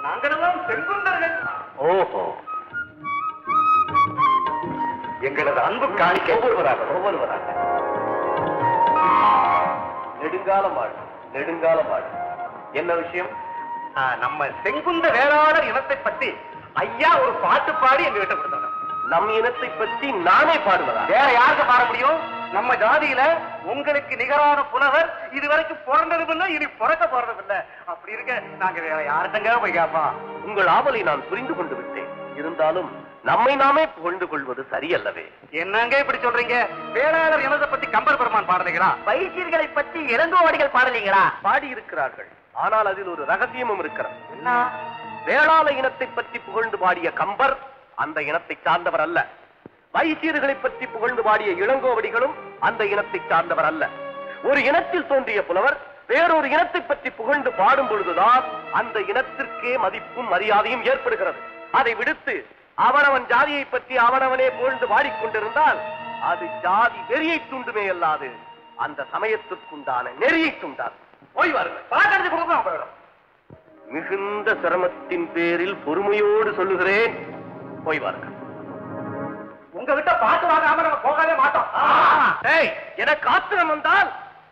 நாங்களெல்லாம் செங்குந்தர்கள் ஓஹோ எங்களது அன்பு காணிக்க ஒவ்வொருவராக ஒவ்வொருவராக நெடுங்காலம் ஆடு நெடுங்காலம் ஆடு என்ன விஷயம் ஆ, நம்ம செங்குந்த வேளாளர் இனத்தை பத்தி ஐயா ஒரு பாட்டு பாடி எங்க கிட்ட கொடுத்தாங்க நம் இனத்தை பற்றி நானே பாடுவதா வேற யாருக்கு பாட முடியும் நம்ம ஜாதியில உங்களுக்கு நிகரான புலவர் இதுவரைக்கும் பிறந்ததும் இல்ல இனி பிறக்க போறதும் இல்ல அப்படி இருக்க நாங்க வேற யார்கிட்டங்க போய் கேப்பா உங்கள் ஆவலை நான் புரிந்து கொண்டு விட்டேன் இருந்தாலும் நம்மை நாமே புகழ்ந்து கொள்வது சரியல்லவே என்னங்க இப்படி சொல்றீங்க வேளாளர் இனத்தை பத்தி கம்பர் பெருமான் பாடலைங்களா வைசியர்களை பற்றி இளங்கோவடிகள் பாடலீங்களா பாடியிருக்கிறார்கள் ஆனால் அதில் ஒரு ரகசியமும் இருக்கிறது என்ன வேளாள இனத்தை பற்றி புகழ்ந்து பாடிய கம்பர் அந்த இனத்தை சார்ந்தவர் அல்ல வைசியர்களை பற்றி புகழ்ந்து பாடிய இளங்கோவடிகளும் அந்த இனத்தை சார்ந்தவர் அல்ல ஒரு இனத்தில் தோன்றிய புலவர் வேறொரு இனத்தை பற்றி புகழ்ந்து பாடும் பொழுதுதான் அந்த இனத்திற்கே மதிப்பும் மரியாதையும் ஏற்படுகிறது அதை விடுத்து அவனவன் ஜாதியை பற்றி அவனவனே புகழ்ந்து பாடிக்கொண்டிருந்தால் அது ஜாதி வெறியை தூண்டுமே அல்லாது அந்த சமயத்திற்குண்டான நெறியை தூண்டாது போய் வாருங்கள் பாக்கிறது கொடுக்கும் போயிடும் மிகுந்த சிரமத்தின் பேரில் பொறுமையோடு சொல்லுகிறேன் போய் வாருங்கள் உங்ககிட்ட பாட்டு வாங்காம நம்ம போகவே மாட்டோம் ஏய் எனக்கு ஆத்திரம் வந்தால்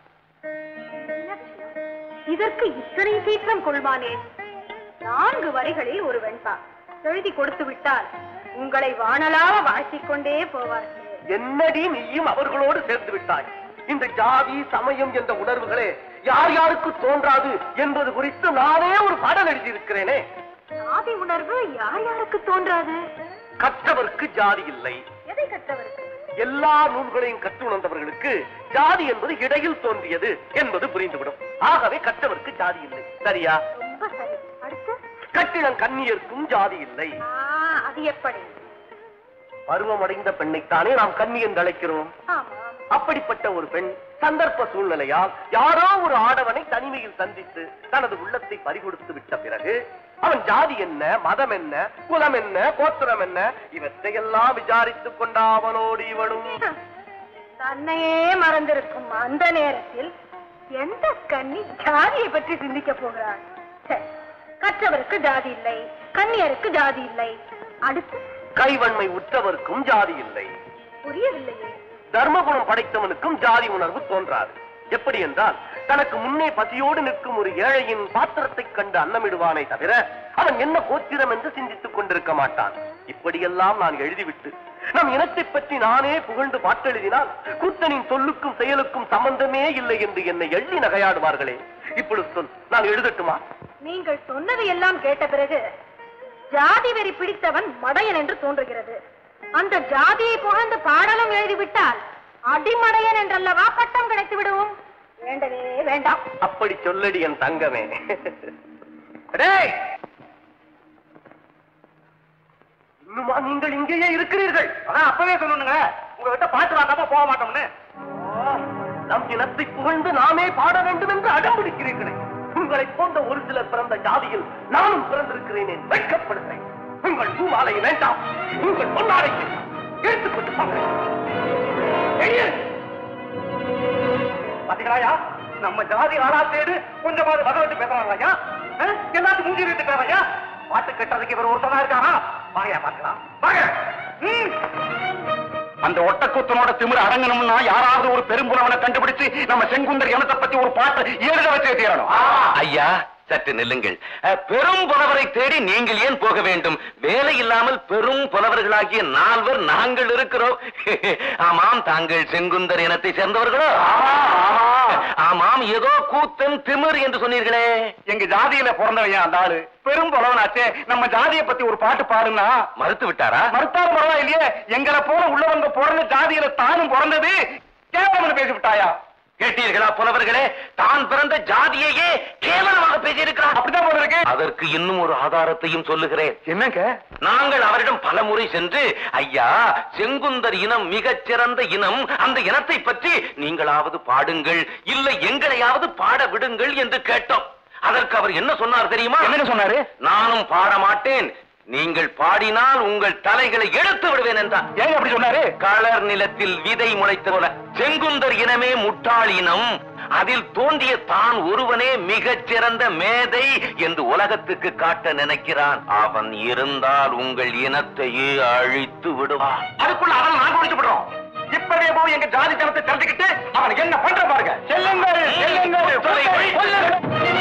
இதற்கு இத்தனை சீக்கிரம் கொள்வானேன் நான்கு வரிகளில் ஒரு வெண்பா எழுதி கொடுத்து விட்டால் உங்களை வானலாக வாழ்த்திக் கொண்டே போவார்கள் என்னடி நீயும் அவர்களோடு சேர்ந்து விட்டாய் இந்த ஜாதி சமயம் என்ற உணர்வுகளே யார் யாருக்கு தோன்றாது என்பது குறித்து நானே ஒரு பாடல் எழுதியிருக்கிறேனே சாதி உணர்வு யார் யாருக்கு தோன்றாது கற்றவர்க்கு ஜாதி இல்லை எதை கற்றவருக்கு எல்லா நூல்களையும் கற்றுணர்ந்தவர்களுக்கு ஜாதி என்பது இடையில் தோன்றியது என்பது புரிந்துவிடும் ஆகவே கற்றவர்க்கு ஜாதி இல்லை சரியா ரொம்ப சரி அடுத்து கட்டிடம் கண்ணியர்க்கும் ஜாதி இல்லை ஆ, அது எப்படி பருவமடைந்த பெண்ணைத்தானே நாம் கன்னி என்று அழைக்கிறோம் ஆமா அப்படிப்பட்ட ஒரு பெண் சந்தர்ப்ப சூழ்நிலையால் யாரோ ஒரு ஆடவனை தனிமையில் சந்தித்து தனது உள்ளத்தை பறிகொடுத்து விட்ட பிறகு அவன் ஜாதி என்ன மதம் என்ன குலம் என்ன கோத்திரம் என்ன இவற்றையெல்லாம் விசாரித்துக் கொண்ட அவனோடு இவனும் தன்னையே மறந்திருக்கும் அந்த நேரத்தில் எந்த கன்னி ஜாதியை பற்றி சிந்திக்க போகிறாள் சரி, கற்றவருக்கு ஜாதி இல்லை கன்னியருக்கு ஜாதி இல்லை அடுத்து கைவன்மை உற்றவர்க்கும் ஜாதி இல்லை புரியவில்லையே தர்மகுணம் படைத்தவனுக்கும் ஜாதி உணர்வு தோன்றாது எப்படி என்றால் தனக்கு முன்னே பசியோடு நிற்கும் ஒரு ஏழையின் பாத்திரத்தை கண்டு அன்னமிடுவானே தவிர அவன் என்ன கோத்திரம் என்று சிந்தித்துக் கொண்டிருக்க மாட்டான் இப்படியெல்லாம் நான் எழுதிவிட்டு நம் இனத்தை பற்றி நானே புகழ்ந்து பாட்டெழுதினால் கூத்தனின் சொல்லுக்கும் செயலுக்கும் சம்பந்தமே இல்லை என்று என்னை எள்ளி நகையாடுவார்களே இப்பொழுது சொல் நான் எழுதட்டுமா நீங்கள் சொன்னதை எல்லாம் கேட்ட பிறகு ஜாதி வெறி பிடித்தவன் மடையன் என்று தோன்றுகிறது அந்த ஜாதியை புகழ்ந்து பாடலும் எழுதிவிட்டால் அடிமடையன் என்றல்லவா பட்டம் கிடைத்து விடுவோம் வேண்டவே வேண்டாம் அப்படி சொல்லடி என் தங்கமே டேய் இன்னுமா நீங்கள் இங்கேயே இருக்கிறீர்கள் அதான் அப்பவே சொல்லணுங்க உங்ககிட்ட பாட்டு வாங்காம போக மாட்டோம்னு நம் இனத்தை புகழ்ந்து நாமே பாட வேண்டும் என்று அடம்பிடிக்கிறீர்களே உங்களை போன்ற ஒரு சிலர் பிறந்த ஜாதியில் நானும் பிறந்திருக்கிறேன் என்று வைக்கப்படுகிறேன் உங்கள் பூமாலை வேண்டாம் உங்கள் பொன்னாலை எடுத்துக்கொண்டு பார்க்கிறேன் பாத்தீங்களாயா நம்ம ஜாதி ஆளா தேடு கொஞ்சமாவது வகை விட்டு பேசுறாங்களாயா எல்லாத்துக்கும் மூஞ்சி விட்டுக்கிறாரையா பாட்டு கட்டுறதுக்கு இவர் ஒருத்தனா இருக்காரா வாங்கயா பாக்கலாம் வாங்க ம். அந்த ஒட்டக்கூத்தனோட திமிர அடங்கணும்னா யாராவது ஒரு பெரும்புலவனை கண்டுபிடிச்சு நம்ம செங்குந்தர் இனத்தை பத்தி ஒரு பாட்டு எழுத வச்சே தீரணும் ஐயா சற்று நில்லுங்கள் அஹ், பெரும் புலவரை தேடி நீங்கள் ஏன் போக வேண்டும் வேலை இல்லாமல் பெரும் புலவர்களாகிய நால்வர் நாங்கள் இருக்கிறோம் ஆமாம் தாங்கள் செங்குந்தர் இனத்தை சேர்ந்தவர்களோ ஆமாம் ஏதோ கூத்தன் திமிர் என்று சொன்னீர்களே எங்க ஜாதியில பிறந்தவன் அந்த ஆளு பெரும் புலவனாச்சே நம்ம ஜாதியை பத்தி ஒரு பாட்டு பாடுனா மறுத்து விட்டாரா மறுத்தாலும் பரவாயில்லையே எங்களை போல உள்ளவங்க பிறந்த ஜாதியில தானும் பிறந்தது கேவலம் பேசி விட்டாயா கேட்டீர்களா புலவர்களே தான் பிறந்த ஜாதியையே கேவலமாக பேசியிருக்கிறார் அப்படிதான் போல இருக்கு அதற்கு இன்னும் ஒரு ஆதாரத்தையும் சொல்லுகிறேன் என்னங்க நாங்கள் அவரிடம் பலமுறை சென்று ஐயா செங்குந்தர் இனம் மிகச் சிறந்த இனம் அந்த இனத்தை பற்றி நீங்களாவது பாடுங்கள் இல்லை எங்களையாவது பாட விடுங்கள் என்று கேட்டோம் அதற்கு அவர் என்ன சொன்னார் தெரியுமா என்ன சொன்னாரு நானும் பாட மாட்டேன் நீங்கள் பாடினால் உங்கள் தலைகளை எடுத்து விடுவேன் என்றார் ஏன் அப்படி சொன்னாரு களர் நிலத்தில் விதை முளைத்த போல செங்குந்தர் இனமே முட்டாள் இனம் அதில் தோன்றிய தான் ஒருவனே மிகச் சிறந்த மேதை என்று உலகத்துக்கு காட்ட நினைக்கிறான் அவன் இருந்தால் உங்கள் இனத்தையே அழித்து விடுவான் அதுக்குள்ள அவன் நாங்க ஒழிச்சுப்படுறோம் இப்பவே போய் எங்க ஜாதி ஜனத்தை தெரிஞ்சுக்கிட்டு அவன் என்ன பண்ற பாருங்க செல்லுங்கள் செல்லுங்கள் கொல்லுங்கள்.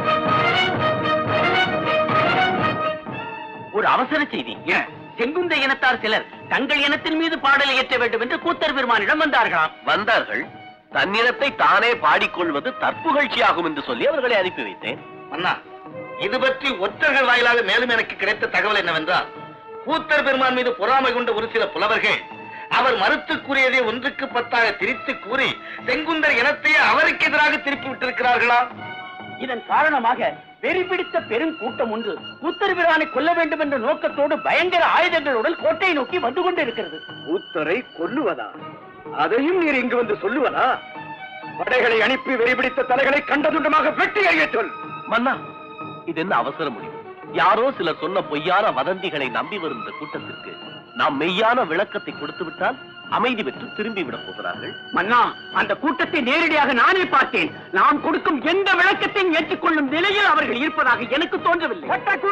ஒரு அவசர செய்தி செங்குந்த இனத்தார் சிலர் தங்கள் இனத்தின் மீது பாடல் இயற்ற வேண்டும் என்று கூத்தர் பெருமானிடம் வந்தார்களாம் வந்தார்கள் தன்னிடத்தை தானே பாடிக்கொள்வது தற்புகழ்ச்சியாகும் என்று சொல்லி அவர்களை அனுப்பி வைத்தேன் அண்ணா இது பற்றி ஒற்றர்கள் வாயிலாக மேலும் எனக்கு கிடைத்த தகவல் என்னவென்றால் கூத்தர் பெருமான் மீது பொறாமை கொண்ட ஒரு சில புலவர்கள் அவர் மறுத்து கூறியதை ஒன்றுக்கு பத்தாக திரித்து கூறி செங்குந்தர் இனத்தையே அவருக்கு எதிராக திருப்பி விட்டிருக்கிறார்களா இதன் காரணமாக வெறி பிடித்த பெரும் கூட்டம் ஒன்று கூத்தர் பிரானை கொல்ல வேண்டும் என்ற நோக்கத்தோடு பயங்கர ஆயுதங்களுடன் கோட்டையை நோக்கி வந்து கொண்டிருக்கிறது கூத்தரை கொல்லுவதா அதையும் நீர் இங்கு வந்து சொல்லுவதா படைகளை அனுப்பி வெறிபிடித்த தலைகளை கண்டதுண்டமாக வெட்டி அறிய சொல் மன்னா இது என்ன அவசர முடிவு யாரோ சிலர் சொன்ன பொய்யான வதந்திகளை நம்பி வரும் இந்த கூட்டத்திற்கு நாம் மெய்யான விளக்கத்தை கொடுத்து விட்டால் அமைதி பெற்று திரும்பி விடப் போகிறார்கள் மன்னா அந்த கூட்டத்தை நேரடியாக நானே பார்த்தேன் நாம் கொடுக்கும் எந்த விளக்கத்தையும் ஏற்றுக்கொள்ளும் நிலையில் அவர்கள் இருப்பதாக எனக்கு தோன்றவில்லை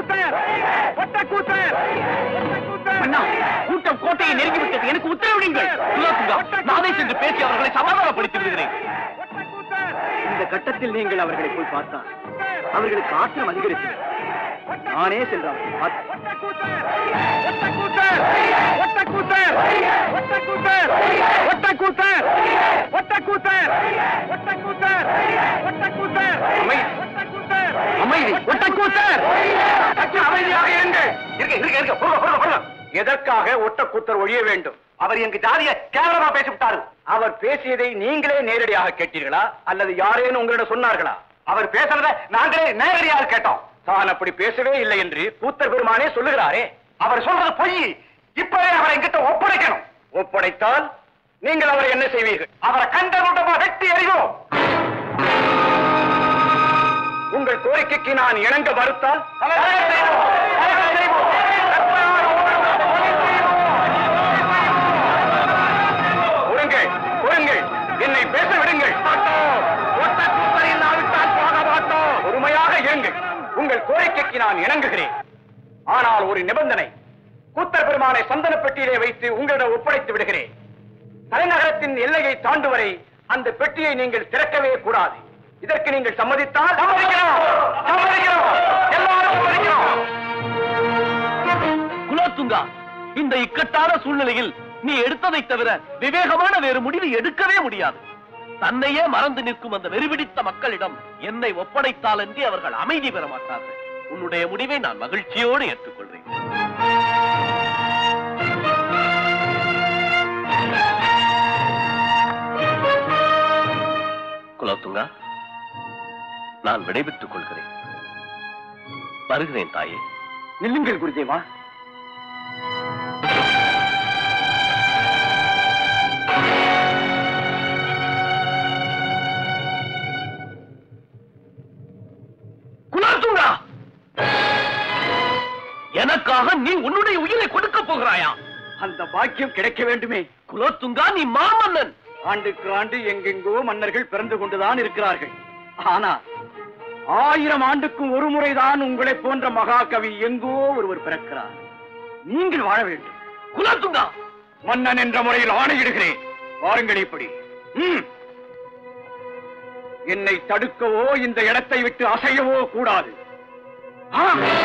மன்னா கூட்டம் கோட்டையை நெருங்கிவிட்டது எனக்கு உத்தரவிடுங்கள் குலோத்துங்கா, நானே சென்று பேசி அவர்களை சமாதானப்படுத்தி விடுகிறேன் இந்த கட்டத்தில் நீங்கள் அவர்களை போய் பார்த்தால் அவர்களுக்கு ஆத்திரம் அதிகரிக்கும் நானே செல்றேன் அமைதி ஒட்டக்கூத்தர் அமைதியாக இருங்கள் இருக்க இருக்க இருக்க பொறுங்க பொறுங்க பொறுங்க எதற்காக ஒட்டக்கூத்தர் ஒழிய வேண்டும் அவர் எங்க ஜாதிய கேவலமா பேசிவிட்டாரு அவர் பேசியதை நீங்களே நேரடியாக கேட்டீர்களா அல்லது யாரேனும் உங்களிடம் சொன்னார்களா அவர் பேசுறத நாங்களே நேரடியாக கேட்டோம் தான் அப்படி பேசவே இல்லை என்று கூத்தர் பெருமானே சொல்லுகிறாரே அவர் சொல்றது பொய் இப்பவே அவரை எங்கிட்ட ஒப்படைக்கணும் ஒப்படைத்தால் நீங்கள் அவரை என்ன செய்வீர்கள் அவரை கண்டதுண்டமா வெட்டி எறிவோம் உங்கள் கோரிக்கைக்கு நான் இணங்க மறுத்தால் ஒருங்கள் ஒருங்கள் என்னை பேச விடுங்கள் பொறுமையாக இருங்கள் உங்கள் கோரிக்கைக்கு நான் இணங்குகிறேன் ஆனால் ஒரு நிபந்தனை கூத்தர் பெருமானை சந்தன பெட்டியிலே வைத்து உங்களிடம் ஒப்படைத்து விடுகிறேன் தலைநகரத்தின் எல்லையை தாண்டும் வரை அந்த பெட்டியை நீங்கள் திறக்கவே கூடாது இதற்கு நீங்கள் சம்மதித்தால் சம்மதிக்கிறோம் சம்மதிக்கிறோம் எல்லாரும் சம்மதிக்கிறோம் குலோத்துங்கா இந்த இக்கட்டான சூழ்நிலையில் நீ எடுத்ததை தவிர விவேகமான வேறு முடிவு எடுக்கவே முடியாது தன்னையே மறந்து நிற்கும் அந்த வெறிபிடித்த மக்களிடம் என்னை ஒப்படைத்தால் என்று அவர்கள் அமைதி பெற மாட்டார்கள் உன்னுடைய முடிவை நான் மகிழ்ச்சியோடு ஏற்றுக்கொள்கிறேன் குலோத்துங்கா நான் விடைபெற்றுக் கொள்கிறேன் வருகிறேன் தாயே நில்லுங்கள் குருதேவா குலோத்துங்கா எனக்காக நீ உன்னுடைய உயிரை கொடுக்க போகிறாயா அந்த பாக்கியம் கிடைக்க வேண்டுமே குலோத்துங்கா நீ மாமன்னன் ஆண்டுக்கு ஆண்டு எங்கெங்கோ மன்னர்கள் பிறந்து கொண்டுதான் இருக்கிறார்கள் ஆனால் ஆயிரம் ஆண்டுக்கும் ஒரு முறைதான் உங்களை போன்ற மகாகவி எங்கோ ஒருவர் பிறக்கிறார் நீங்கள் வாழ வேண்டும் குலோத்துங்கா மன்னன் என்ற முறையில் ஆணையிடுகிறேன் வாருங்கள் இப்படி ம். என்னை தடுக்கவோ இந்த இடத்தை விட்டு அசையவோ கூடாது ஆ!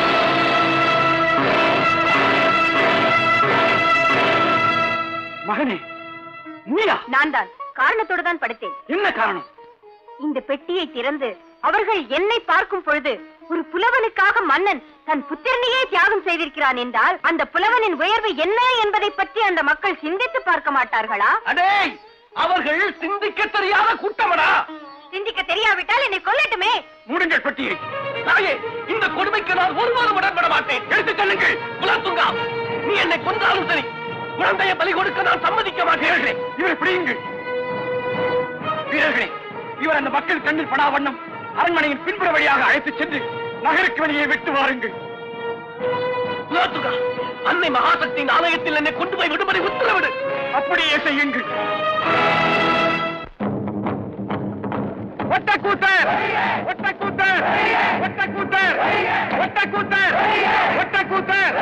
மகனே நீயா நான் தான் காரணத்தோடு தான் படுத்தேன் என்ன காரணம் இந்த பெட்டியை திறந்து அவர்கள் என்னை பார்க்கும் பொழுது ஒரு புலவனுக்காக மன்னன் தன் புத்திரனையே தியாகம் செய்திருக்கிறான் என்றால் அந்த புலவனின் உயர்வு என்ன என்பதை பற்றி அந்த மக்கள் சிந்தித்து பார்க்க மாட்டார்களா அடே அவர்கள் சிந்திக்க தெரியாத கூட்டமடா சிந்திக்க தெரியாவிட்டால் என்னை கொல்லட்டுமே மூடுங்கள் பெட்டியை தாயே இந்த கொடுமைக்கு நான் ஒருவரும் உடன்பட மாட்டேன் எடுத்துச் செல்லுங்கள் குலத்துங்கா நீ என்னை கொன்றாலும் சரி குழந்தையை பலி கொடுக்க நான் சம்மதிக்க மாட்டேன் இவரை பிடியுங்கள் வீரர்களே இவர் அந்த மக்கள் கண்ணில் படா வண்ணம் அரண்மனையின் பின்புற வழியாக அழைத்துச் சென்று நகருக்கு வெளியே விட்டு வாருங்கள் குலத்துங்கா அன்னை மகாசக்தியின் ஆலயத்தில் என்னை கொண்டு போய் விடுபடி உத்தரவிடு அப்படியே செய்யுங்கள் ஒட்டக்கூத்தர் ஒட்டக்கூத்தர் ஒட்டக்கூத்தர் ஒட்டக்கூத்தர் ஒட்டக்கூத்தர்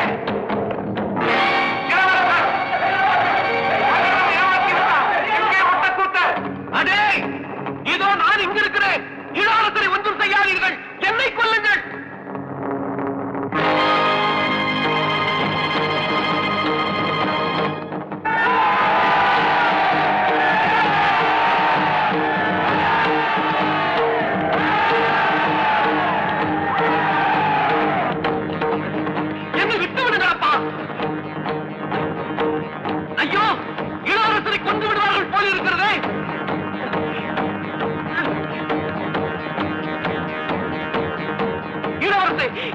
அடே இதோ நான் இங்க இருக்கிறேன் இளவரசரை ஒன்றும் செய்யாதீர்கள் என்னை கொல்லுங்கள் என்னை விட்டு விடுங்களப்பா ஐயோ இளவரசரை கொண்டு விடுவார்கள் போல் இருக்கிறதே இளவரசை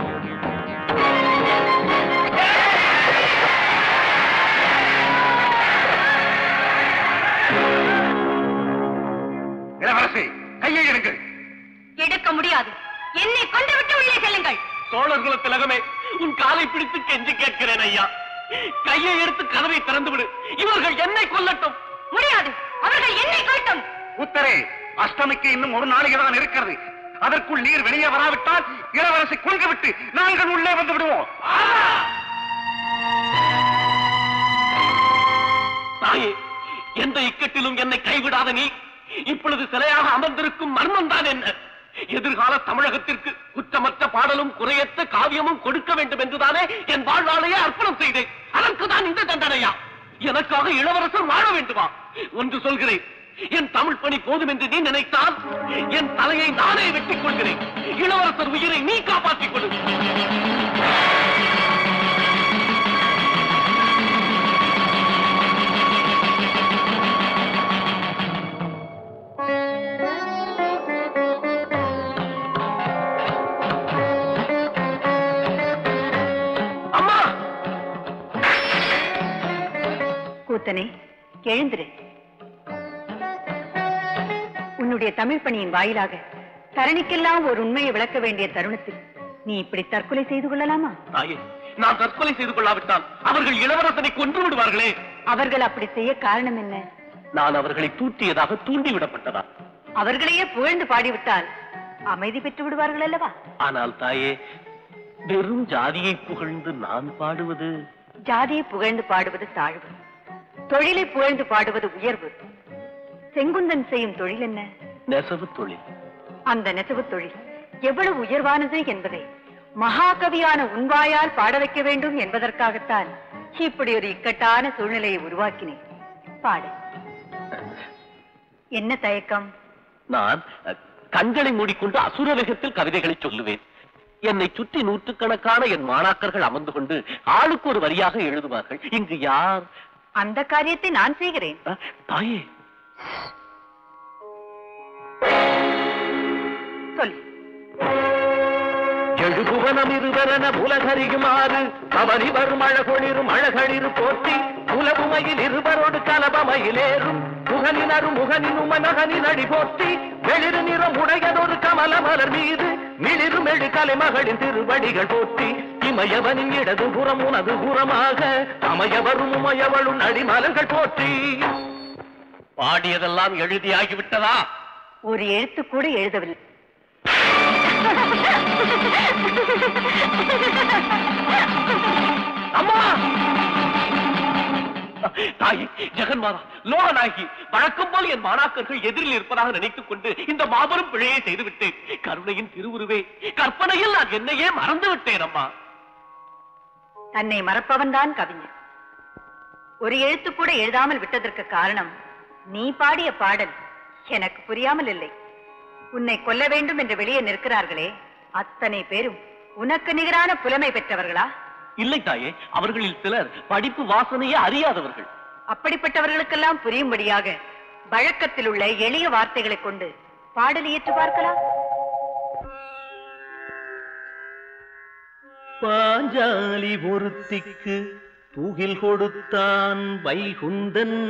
இளவரசி கையை எடுங்கள் எடுக்க முடியாது என்னை கொண்டு விட்டு உள்ளே செல்லுங்கள் சோழர் குல திலகமே உன் காலை பிடித்து கெஞ்சி கேட்கிறேன் ஐயா கையை எடுத்து கதவை திறந்து விடு இவர்கள் என்னை கொல்லட்டும் முடியாது அவர்கள் என்னை கொல்லும் உத்தரே அஷ்டமிக்கு இன்னும் ஒரு நாளைக்கு தான் இருக்கிறது அதற்குள் நீர் வெளியே வராவிட்டால் இளவரசி கொண்டு விட்டு நாங்கள் உள்ளே வந்து விடுவோம் தாயே எந்த இக்கட்டிலும் என்னை கைவிடாத நீ இப்பொழுது சிலையாக அமர்ந்திருக்கும் மர்மம் தான் என்ன எதிர்கால தமிழகத்திற்கு குற்றமற்ற பாடலும் குறையற்ற காவியமும் கொடுக்க வேண்டும் என்றுதானே என் வாழ்நாளையே அர்ப்பணம் செய்தேன் அதற்கு தான் இந்த தண்டனையா எனக்காக இளவரசர் வாழ வேண்டுமா ஒன்று சொல்கிறேன் என் தமிழ் பணி போதும் என்று நீ நினைத்தால் என் தலையை நானே வெட்டிக் கொள்கிறேன் இளவரசர் உயிரை நீ காப்பாற்றிக் கொடு அம்மா கூத்தனே எழுந்திரு உன்னுடைய தமிழ் பணியின் வாயிலாக தரணிக்கெல்லாம் ஒரு உண்மையை விளக்க வேண்டிய தருணத்தில் நீ இப்படி தற்கொலை செய்து கொள்ளலாமா தாயே நான் தற்கொலை செய்து கொள்ளாவிட்டால் அவர்கள் இளவரசனை கொன்று விடுவார்களே அவர்கள் அப்படி செய்ய காரணம் என்ன நான் அவர்களை தூற்றியதாக தூண்டிவிடப்பட்டதா அவர்களையே புகழ்ந்து பாடிவிட்டால் அமைதி பெற்று விடுவார்கள் அல்லவா ஆனால் தாயே வெறும் ஜாதியை புகழ்ந்து நான் பாடுவது ஜாதியை புகழ்ந்து பாடுவது தாழ்வு தொழிலை புகழ்ந்து பாடுவது உயர்வு செங்குந்தன் செய்யும் தொழில் என்ன நெசவு தொழில் அந்த நெசவு தொழில் எவ்வளவு உயர்வானது என்பதை மகாகவியான உன்வாயால் பாட வைக்க வேண்டும் என்பதற்காகத்தான் இப்படி ஒரு இக்கட்டான சூழ்நிலையை உருவாக்கினேன் பாடு என்ன தயக்கம் நான் அஹ், கண்களை மூடிக்கொண்டு அசுர வேகத்தில் கவிதைகளை சொல்லுவேன் என்னை சுற்றி நூற்றுக்கணக்கான என் மாணாக்கர்கள் அமர்ந்து கொண்டு ஆளுக்கு ஒரு வரியாக எழுதுவார்கள் இங்கு யார் அந்த காரியத்தை நான் செய்கிறேன் அஹ், தாயே சொல் எழுபுவனம் இருவரென உலகறியுமாறு அவனி வரும் அழகொளிரும் அழகளிரு போற்றி உலகுமையில் இருவரோடு கலபமையிலேறும் முகனினரும் முகனின் உமனகனின் அடி போற்றி வெளிரு நிறம் உடையதொரு கமல மலர் மீது மிளிரும் எழு கலைமகளின் திருவடிகள் போற்றி இமயவனின் இடது புறம் உனது புறமாக அமையவரும் உமையவளும் அடிமலர்கள் போற்றி பாடியதெல்லாம் எழுதியாகிவிட்டதா ஒரு எழுத்து கூட எழுதவில்லை அம்மா தாயே ஜெகன்மாதா லோகநாயகி வழக்கம் போல் என் மாணாக்கர்கள் எதிரில் இருப்பதாக நினைத்துக் கொண்டு இந்த மாபெரும் பிழையை செய்துவிட்டேன் கருணையின் திருவுருவே கற்பனையில் நான் என்னையே மறந்து விட்டேன் அம்மா தன்னை மறப்பவன்தான் கவிஞன் ஒரு எழுத்து கூட எழுதாமல் விட்டதற்கு காரணம் நீ பாடிய பாடல் எனக்கு புரியாமல் இல்லை உன்னை கொல்ல வேண்டும் என்று வெளியே நிற்கிறார்களே அத்தனை பேரும் உனக்கு நிகரான புலமை பெற்றவர்களா இல்லை தாயே அவர்களில் சிலர் படிப்பு வாசனையே அறியாதவர்கள் அப்படிப்பட்டவர்களுக்கெல்லாம் புரியும்படியாக வழக்கத்தில் உள்ள எளிய வார்த்தைகளைக் கொண்டு பாடல் இயற்று பார்க்கலாம் பாஞ்சாலி ஒருத்திக்கு தூகில் கொடுத்தான் வைகுந்தன்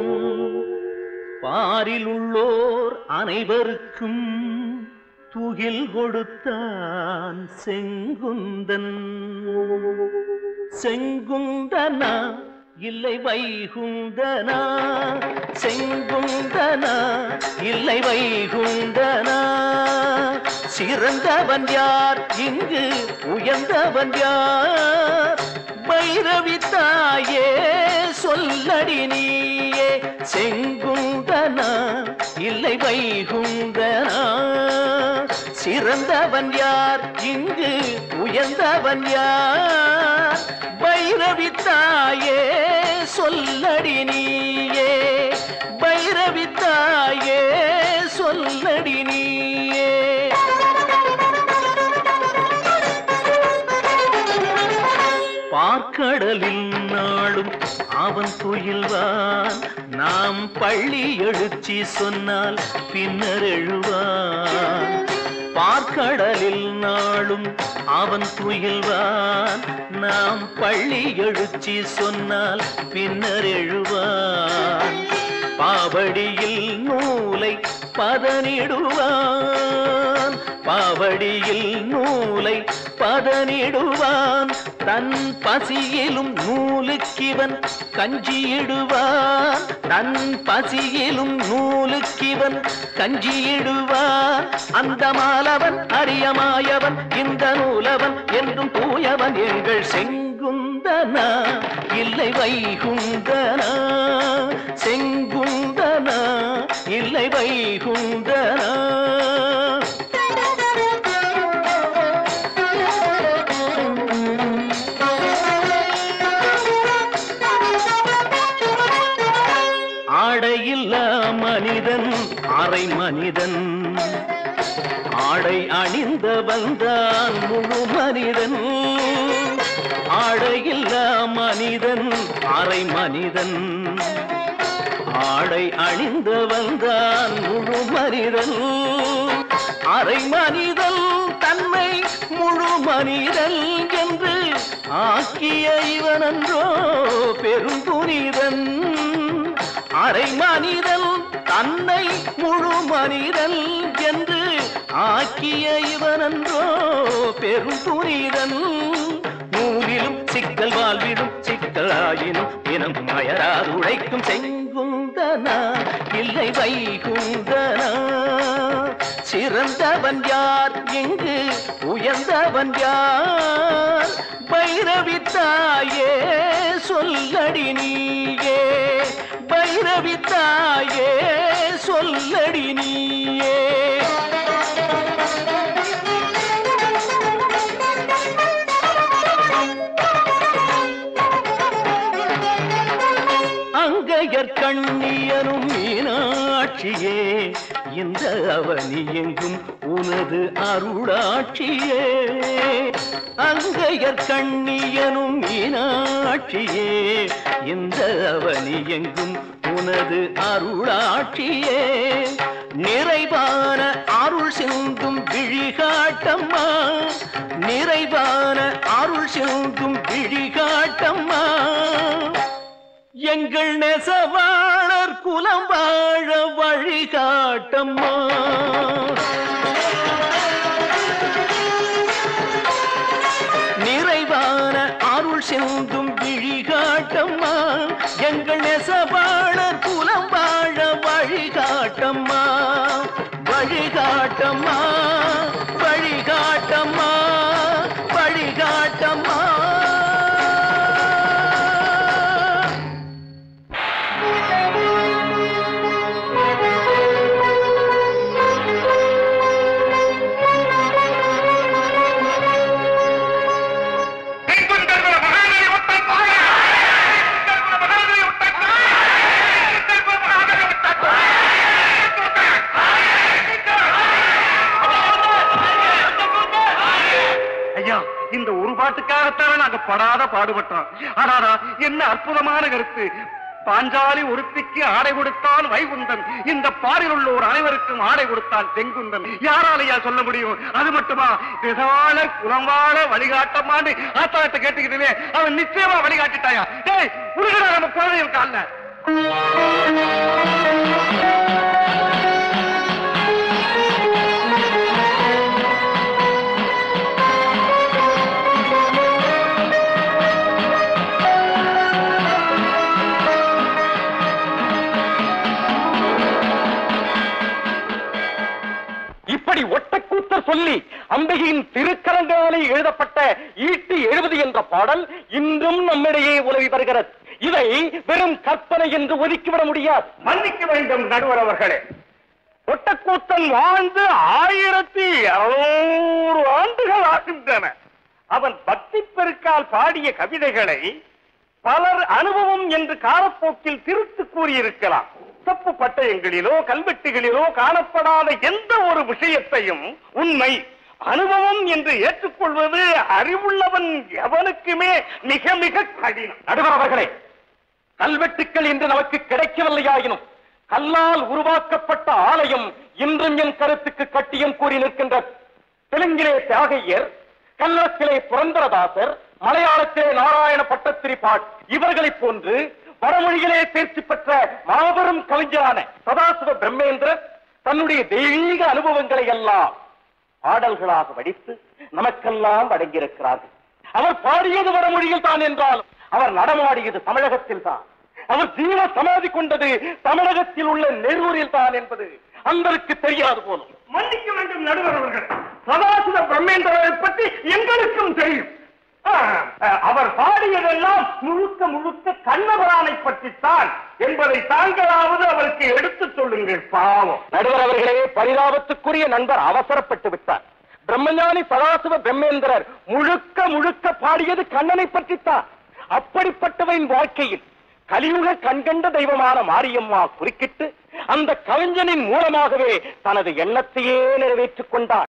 பாரில் உள்ளோர் அனைவருக்கும் துகில் கொடுத்தான் செங்குந்தன் செங்குந்தனா இல்லை வைகுந்தனா செங்குந்தனா இல்லை வைகுந்தனா சிறந்தவன் யார் இங்கு உயர்ந்தவன் யார் பைரவி தாயே சொல்லடி நீயே செங்குந்தனா இல்லை வைகுந்தனா சிறந்தவன் யார் இங்கு உயர்ந்தவன் யார் பைரவி தாயே சொல்லடி நீயே பைரவி தாயே சொல்லடி நீயே பார்க்கடலில் நாளும் அவன் துயில்வான் நாம் பள்ளி எழுச்சி சொன்னால் பின்னர் எழுவான் பார்க்கடலில் நாளும் அவன் துயில்வான் நாம் பள்ளி எழுச்சி சொன்னால் பின்னர் எழுவான் பாவடியில் நூலை பதனிடுவான் பாவடியில் நூலை பதனிடுவான் தன் பசியிலும் நூலுக்கிவன் கஞ்சியிடுவான் தன் பசியிலும் நூலுக்கிவன் கஞ்சியிடுவான் அந்த மாலவன் அரியமாயவன் இந்த நூலவன் என்றும் தூயவன் எங்கள் செங்குந்தனா இல்லை வைகுந்தனா செங்குந்தனா இல்லை வைகுந்தனா ஆடையில்லா மனிதன் அரை மனிதன் ஆடை அணிந்த வந்தான் முழு மனிதன் ஆடையில்லா மனிதன் அரை மனிதன் ஆடை அணிந்த வந்தான் முழு மனிதன் அரை மனிதன் தன்னை முழு மனிதன் என்று ஆக்கிய இவனன்றோ பெரும் புனிதன் அரை மனிதன் தன்னை முழு மனிதன் என்று ஆக்கிய இவனன்றோ பெரும் புனிதன் நூலிலும் சிக்கல் வாழ்விலும் சிக்கலாயினும் இனம் அயராது உழைக்கும் செங்குந்தனா இல்லை வைகுந்தனா சிறந்தவன் யார் இங்கு உயர்ந்தவன் யார் பைரவி தாயே சொல்லடி நீயே பைரவி தாயே சொல்லடி நீயே அங்கையர் கண்ணியனும் மீனாட்சியே இந்த அவனி எங்கும் உனது அருளாட்சியே அங்கையர் கண்ணியனும் மீனாட்சியே இந்த அவனி எங்கும் உனது அருளாட்சியே நிறைவான அருள் சிந்தும் விழிகாட்டம்மா நிறைவான அருள் சிந்தும் விழிகாட்டம்மா எங்கள் நெசவாளர் குலம் வாழ வழிகாட்டம்மா நிறைவான அருள் சிந்தும் விழிகாட்டம்மா எங்கள் நெசவாளர் குலம் வாழ வழிகாட்டம்மா வழிகாட்டம்மா வழிகாட்டம்மா வழிகாட்டம்மா ஐயா இந்த ஒரு பாட்டுக்காகத்தான் நாங்க படாத பாடுபட்டோம் ஆனாடா என்ன அற்புதமான கருத்து பாஞ்சாலி ஒருத்திக்கு ஆடை கொடுத்தால் வைகுந்தன் இந்த பாரில் உள்ளோர் அனைவருக்கும் ஆடை கொடுத்தால் செங்குந்தன் யாராலையா சொல்ல முடியும் அது மட்டுமா விதவாள குலவாழ வழிகாட்டமான்னு ஆத்தாட்ட கேட்டுக்கிட்டே அவன் நிச்சயமா வழிகாட்டிட்டாயா டேய் உருகடா நம்ம குழந்தைகள் கால்ல ஆ அம்பிகையின் திருக்கரங்களாலே எழுதப்பட்ட ஈட்டு எழுபது என்ற பாடல் இன்றும் நம்மிடையே உலவி வருகிறது இதை வெறும் கற்பனை என்று ஒதுக்கிவிட முடியாது மன்னிக்க வேண்டும் நடுவர் அவர்களே ஒட்டக்கூத்தன் வாழ்ந்து ஆயிரத்தி இருநூறு ஆண்டுகள் ஆகின்றன அவன் பக்தி பெருக்கால் பாடிய கவிதைகளை பலர் அனுபவம் என்று காலப்போக்கில் திருத்து கூறியிருக்கலாம் தப்பு பட்டயங்களிலோ கல்வெட்டுகளிலோ காணப்படாத எந்த ஒரு விஷயத்தையும் உண்மை அனுபவம் என்று ஏற்றுக்கொள்வது அறிவுள்ளவன் எவனுக்குமே மிக மிக கடினம் நடுவர் அவர்களே கல்வெட்டுக்கள் இன்று நமக்கு கிடைக்கவில்லையாயினும் கல்லால் உருவாக்கப்பட்ட ஆலயம் இன்றும் என் கருத்துக்கு கட்டியம் கூறி நிற்கின்றது தெலுங்கிலே தியாகையர் கன்னடத்திலே புரந்தரதாசர் மலையாளத்திலே நாராயண பட்டத்திரிபாட் இவர்களைப் போன்று வடமொழியிலே தேர்ச்சி பெற்ற மாபெரும் கவிஞரான சதாசிவ பிரம்மேந்திரர் தன்னுடைய தெய்வீக அனுபவங்களை எல்லாம் பாடல்களாக வடித்து நமக்கெல்லாம் வழங்கியிருக்கிறார்கள் அவர் பாடியது வடமொழியில் தான் என்றாலும் அவர் நடமாடியது தமிழகத்தில் தான் அவர் ஜீவ சமாதி கொண்டது தமிழகத்தில் உள்ள நெரூரில் தான் என்பது அன்பருக்கு தெரியாது போலும் மன்னிக்க வேண்டும் நடுவர் அவர்கள் சதாசிவ பிரம்மேந்திரரை பற்றி எங்களுக்கும் தெரியும் ஆ, அவர் பாடியதெல்லாம் முழுக்க முழுக்க கண்ணபரானை பற்றித்தான் என்பதை தாங்களாவது அவருக்கு எடுத்துச் சொல்லுங்கள் பாவம் நடுவர் அவர்களே பரிதாபத்துக்குரிய நண்பர் அவசரப்பட்டு விட்டார் பிரம்மஞானி சதாசிவ பிரம்மேந்திரர் முழுக்க முழுக்க பாடியது கண்ணனை பற்றித்தான் அப்படிப்பட்டவரின் வாழ்க்கையில் கலியுக கண்கண்ட தெய்வமான மாரியம்மா குறுக்கிட்டு அந்த கவிஞனின் மூலமாகவே தனது எண்ணத்தையே நிறைவேற்றிக் கொண்டார்